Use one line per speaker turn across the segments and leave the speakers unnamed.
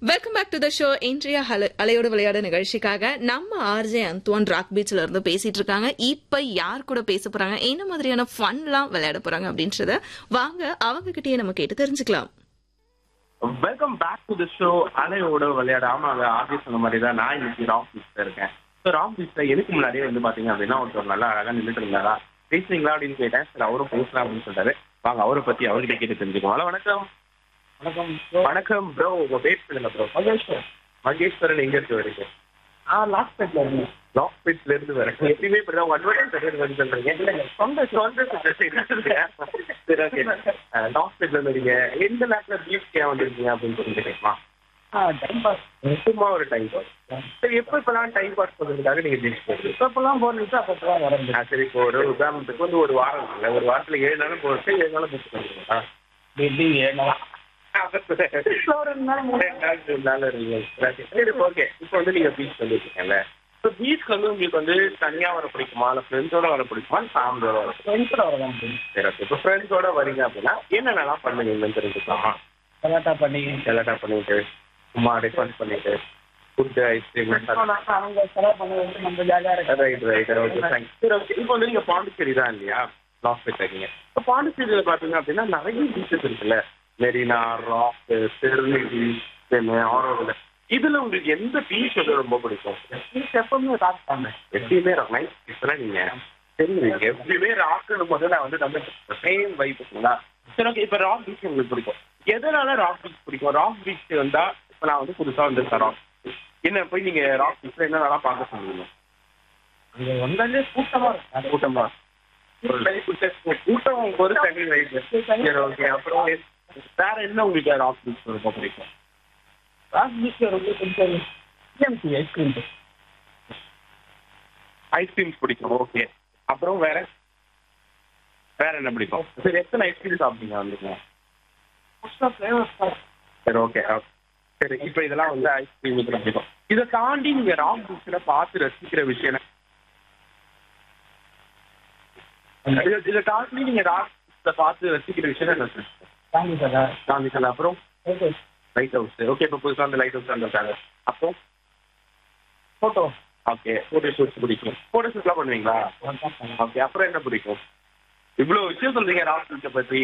Welcome back to the show இன்றைய அல- அலையோடு விளையாட நிகழ்ச்சிக்காக நம்ம ஆர்ஜே அந்துவான் ராக் பீச்ல இருந்து பேசிட்டு இருக்காங்க இப்ப யார் கூட பேச போறாங்க என்ன மாதிரியான ஃபன்லாம் விளையாட போறாங்க அப்படின்றத வாங்க அவங்க கிட்டயே நம்ம கேட்டு தெரிஞ்சுக்கலாம்
welcome back to the show அலையோட விளையாட ஆமாங்க ஆஃபீஸ் சொன்ன மாதிரி தான் நான் இன்னைக்கு ராக் பீச்ல இருக்கேன் ஸோ ராக் பீச்ல எனக்கு முன்னாடியே வந்து பாத்தீங்க அப்படின்னா ஒருத்தர் நல்லா அழகா நின்றுட்டு இருந்தாரா பேசுறீங்களா அப்படின்னு கேட்டேன் சரி அவரும் பேசலாம் அப்படின்னு சொல்றாரு வாங்க அவரை பத்தி அவர்கிட்ட கேட்டு தெரிஞ்சுக்கோம் ஹலோ வணக்கம்
வணக்கம்
வணக்கம் ப்ரோ உங்க பேர் சொல்லுங்க ப்ரோ
மகேஸ்வர்
மகேஸ்வரன் எங்க இருக்கு வரீங்க
ஆ லாஸ்ட் பெட்ல இருந்தேன்
லாக் பீச்ல இருந்து வரேன் எப்பயுமே இப்படிதான் உங்க அட்வர்டைஸ் வந்து சொல்றீங்க
இல்லைங்க சொந்த
சொந்த சரி ஓகே லாக் பீச்ல இருந்தீங்க எந்த நேரத்துல பீச் ஏன் வந்திருக்கீங்க அப்படின்னு சொல்லிட்டு
ஆ டைம் பாஸ்
சும்மா ஒரு டைம் பாஸ் சரி எப்போ இப்பெல்லாம் டைம் பாஸ் பண்ணுறதுக்காக நீங்க பீச் போகுது
இப்பப்பெல்லாம் போறது அப்பப்பெல்லாம் வரது
சரி இப்போ ஒரு உதாரணத்துக்கு வந்து ஒரு வாரம் இருக்குல்ல ஒரு வாரத்துல ஏழு நாளும் போகிறது ஏழு நாளும் பீச் பண்ணுறீங்களா
டெல்லி ஏனா ஒரு ரெண்டு நாள் மூணு
சரி ஓகே இப்போ வந்து நீங்க பீச் வந்துருக்கீங்கல்ல இப்போ பீச் வந்து உங்களுக்கு வந்து தனியா வர பிடிக்குமா இல்லை ஃப்ரெண்ட்ஸோட வர பிடிக்குமா ஃபேமிலியோட வர பிடிக்குமா?
ஃப்ரெண்ட்ஸோட வரலாம்
சரி ஓகே இப்போ ஃப்ரெண்ட்ஸோட வரீங்க அப்படின்னா என்னென்னலாம் பண்ணுவீங்கன்னு தெரிஞ்சுக்கலாமா
கலாட்டா பண்ணி
கலாட்டா பண்ணிட்டு சும்மா அப்படியே ஃபன் பண்ணிட்டு ஃபுட்டு ஐஸ்கிரீம்
அவங்க செலவு பண்ண வந்து நம்ம ஜாலியா இருக்கு
ரைட் ரைட் ஓகே தேங்க்ஸ் சரி ஓகே இப்போ வந்து நீங்க பாண்டிச்சேரி தான் இல்லையா லாஸ் இருக்கீங்க இப்போ பாண்டிச்சேரியில் பார்த்தீங்க அப்படின்னா நிறைய பீச்சஸ் இருக்குல்ல மெரினா ராக் திருநெல்வேலி தென் ஆரோவில் இதுல உங்களுக்கு எந்த பீச் வந்து ரொம்ப பிடிக்கும்
எப்பவுமே ராக் பண்ணேன்
எப்பயுமே நைட் பீச்னா நீங்க தெரியுங்க எப்பயுமே ராக்குன்னு போது நான் வந்து நம்ம சேம் வைப்புங்களா சரி ஓகே இப்போ ராக் பீச் உங்களுக்கு பிடிக்கும் எதனால ராக் பீச் பிடிக்கும் ராக் பீச் வந்தா இப்போ நான் வந்து புதுசா வந்திருக்கேன் ராக் என்ன போய் நீங்க ராக் பீச்ல என்ன நல்லா பார்க்க சொல்லுவீங்க
அங்க வந்தாலே கூட்டமா இருக்கும்
கூட்டமா கூட்டம் ஒரு தனி ரைட் சரி ஓகே அப்புறம் வேற என்ன உங்களுக்கு ராக் பீச் ரொம்ப பிடிக்கும்
ராக் பீச்ல ரொம்ப கொஞ்சம் சிஎம்சி ஐஸ்கிரீம்
ஐஸ்கிரீம்ஸ் பிடிக்கும் ஓகே அப்புறம் வேற வேற என்ன பிடிக்கும் சரி எத்தனை ஐஸ்கிரீம் சாப்பிட்டீங்க வந்துங்க
ஃப்ளேவர்ஸ்
சரி ஓகே சரி இப்போ இதெல்லாம் வந்து ஐஸ்கிரீம் இதெல்லாம் பிடிக்கும் இதை தாண்டி நீங்க ராக் பீச்ல பார்த்து ரசிக்கிற விஷயம் என்ன? இதை- இதை தாண்டி நீங்க ராக் பீச்ல பார்த்து ரசிக்கிற விஷயம் என்ன சார்
தாங்கி சார்
காமிக்கல அப்புறம்
ஓகே
லைட் ஹவுஸ் ஓகே இப்போ புதுசாக அந்த லைட் ஹவுஸ் வந்திருக்காங்க அப்புறம்
ஃபோட்டோ
ஓகே ஃபோட்டோ ஷூட்ஸ் பிடிக்கும் ஃபோட்டோ ஷூட்லாம் பண்ணுவீங்களா ஓகே அப்புறம் என்ன பிடிக்கும் இவ்வளோ விஷயம் சொல்றீங்க ராக் பீச்சை பற்றி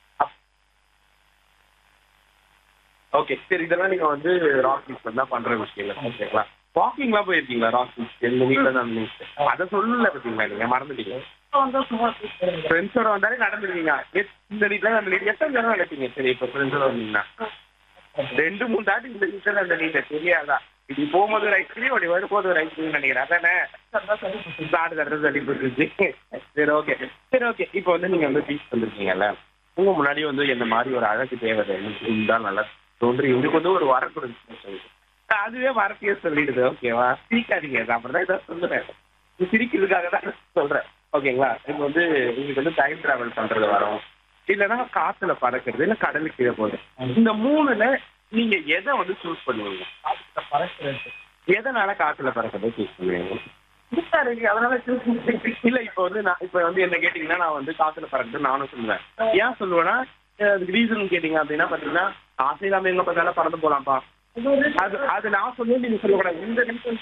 ஓகே சரி இதெல்லாம் நீங்க வந்து ராக் பீச் தான் பண்ற விஷயம் இல்லை ஓகேங்களா வாக்கிங்லாம் போயிருக்கீங்களா ராக் பீச் எங்க வீட்டில் தான் இருந்துச்சு அதை சொல்லல பார்த்தீங்களா நீங்க மறந்துட்டீங்க
வந்து சும்மா
ஃப்ரெண்ட்ஸோட வந்தாலே நடந்துருக்கீங்க எத்- இந்த வீட்டில் அந்த வீடு எத்தனை நேரம் நடப்பீங்க சரி இப்போ ஃப்ரெண்ட்ஸோட வந்தீங்கன்னா ரெண்டு மூணு தாட்டி இந்த வீட்டில் அந்த நீங்க தெரியாதா இப்படி போகும்போது ஒரு ஐஸ்கிரீம் அப்படி வரும்போது ஒரு ஐஸ்கிரீம் நினைக்கிறேன் அதானே சாடு தடுறது தள்ளி போட்டுருச்சு சரி ஓகே சரி ஓகே இப்போ வந்து நீங்க வந்து பீச் வந்திருக்கீங்கல்ல உங்க முன்னாடி வந்து என்ன மாதிரி ஒரு அழகு தேவை இருந்தால் நல்லா தோன்றி உங்களுக்கு வந்து ஒரு வரம் கொடுத்து சொல்லுங்க அதுவே வரத்தையே சொல்லிடுது ஓகேவா சிரிக்காதீங்க நான் அப்படிதான் இதை சொல்லுறேன் இது சிரிக்கிறதுக்காக தான் சொல்றேன் ஓகேங்களா இப்போ வந்து உங்களுக்கு வந்து டைம் டிராவல் பண்றது வரும் இல்லைன்னா காத்துல பறக்கிறது இல்லை கடலுக்கு கீழே போகுது இந்த மூணுல நீங்க எதை வந்து சூஸ் பண்ணுவீங்க
பறக்கிறது
எதனால காத்துல பறக்கிறத சூஸ் பண்ணுவீங்க
இருக்கு அதனால
இல்ல இப்ப வந்து நான் இப்ப வந்து என்ன கேட்டீங்கன்னா நான் வந்து காத்துல பறக்கிறது நானும் சொல்லுவேன் ஏன் சொல்லுவேன்னா அஹ் அதுக்கு ரீசன் கேட்டீங்க அப்படின்னா பாத்தீங்கன்னா ஆசை இல்லாம எங்க பார்த்தாலும் பறந்து போலாம்ப்பா அது அது நான் சொல்லி நீங்க சொல்லக்கூடாது இந்த ரீசன்